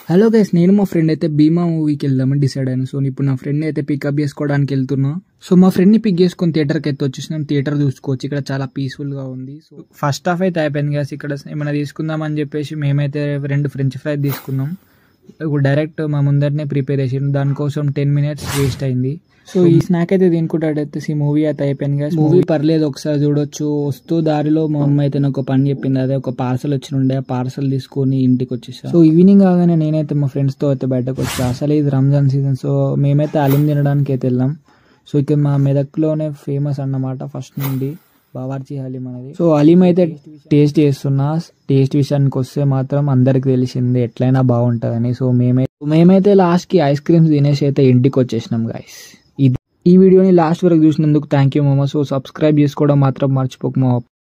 hello guys నేను మా friend అయితే భీమా మూవీకి వెళ్దామని డిసైడ్ అయ్యాను సో ఇప్పుడు నా ఫ్రెండ్ అయితే పికప్ చేసుకోవడానికి వెళ్తున్నా సో మా ఫ్రెండ్ ని పిక్ చేసుకుని థియేటర్కి అయితే వచ్చేసినాం థియేటర్ చూసుకోవచ్చు ఇక్కడ చాలా పీస్ఫుల్ గా ఉంది సో ఫస్ట్ హాఫ్ అయితే అయిపోయింది కదా ఇక్కడ ఏమైనా తీసుకుందాం అని చెప్పేసి మేమైతే రెండు ఫ్రెంచ్ ఫ్రై తీసుకున్నాం ఇప్పుడు డైరెక్ట్ మా ముందరనే ప్రిపేర్ చేసిండు దానికోసం టెన్ మినిట్స్ వేస్ట్ అయింది సో ఈ స్నాక్ అయితే తినుకుంటాడైతే ఈ మూవీ అయితే అయిపోయింది కదా మూవీ పర్లేదు ఒకసారి చూడొచ్చు వస్తూ దారిలో మా అమ్మ అయితే నాకు ఒక పని చెప్పింది అదే ఒక పార్సల్ వచ్చి ఉండే ఆ పార్సల్ తీసుకొని ఇంటికి వచ్చేసా సో ఈవినింగ్ కాగానే నేనైతే మా ఫ్రెండ్స్ తో అయితే బయటకు వచ్చా అసలు ఇది రంజాన్ సీజన్ సో మేమైతే అలిం తినడానికి అయితే వెళ్ళాం సో ఇక్కడ మా మెదక్లోనే ఫేమస్ అన్నమాట ఫస్ట్ నుండి బావార్చి హలీం అనేది సో హలీం అయితే టేస్ట్ చేస్తున్నా టేస్ట్ విషయానికి వస్తే మాత్రం అందరికి తెలిసింది ఎట్లయినా బాగుంటుందని సో మేమైతే మేమైతే లాస్ట్ కి ఐస్ క్రీమ్స్ తినేసి అయితే ఇంటికి వచ్చేసినాం గాయస్ ఇది ఈ వీడియోని లాస్ట్ వరకు చూసినందుకు థ్యాంక్ యూ మామ సో సబ్స్క్రైబ్ చేసుకోవడం మాత్రం మర్చిపోకు మామ